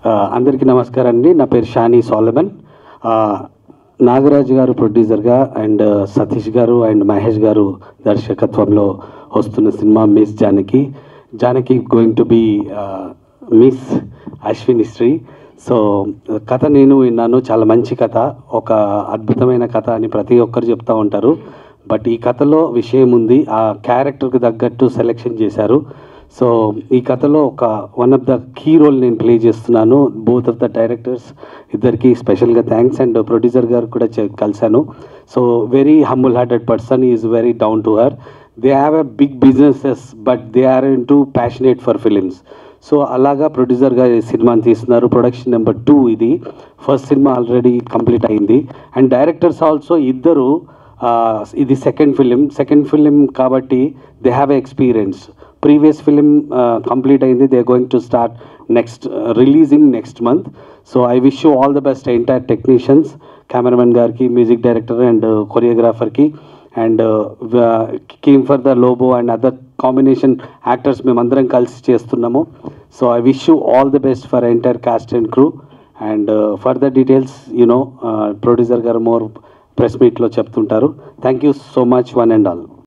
అందరికీ నమస్కారం అండి నా పేరు షానీ సోలమన్ నాగరాజు గారు ప్రొడ్యూసర్గా అండ్ సతీష్ గారు అండ్ మహేష్ గారు దర్శకత్వంలో వస్తున్న cinema miss Janaki Janaki going to be miss Ashwini Sri so కథ నేను విన్నాను చాలా మంచి కథ ఒక అద్భుతమైన కథ అని ప్రతి ఒక్కరు చెప్తూ ఉంటారు బట్ ఈ కథలో విషయం ఉంది ఆ క్యారెక్టర్కి తగ్గట్టు సెలెక్షన్ చేశారు సో ఈ కథలో ఒక one of the key role నేను ప్లే చేస్తున్నాను బోత్ ఆఫ్ ద డైరెక్టర్స్ ఇద్దరికి స్పెషల్గా థ్యాంక్స్ అండ్ ప్రొడ్యూసర్ గారు కూడా చె- కలిశాను so very humble hearted person is very down to her they have a big businesses but they are into passionate for films so అలాగా ప్రొడ్యూసర్గా ఈ సినిమాని తీస్తున్నారు ప్రొడక్షన్ నెంబర్ టూ ఇది ఫస్ట్ సినిమా ఆల్రెడీ కంప్లీట్ అయింది and directors also ఇద్దరు ఆ, ఇది సెకండ్ ఫిలిం సెకండ్ ఫిలిం కాబట్టి they have a experience previous film complete అయింది they going to start next releasing next month so I wish you all the best entire technicians cameraman గారికి music director and కొరియోగ్రాఫర్కి and came for the Lobo and other combination actors మేమందరం కలిసి చేస్తున్నాము so I wish you all the best for entire cast and crew and further details you know producer గారు more press మీట్లో చెప్తుంటారు thank you so much one and all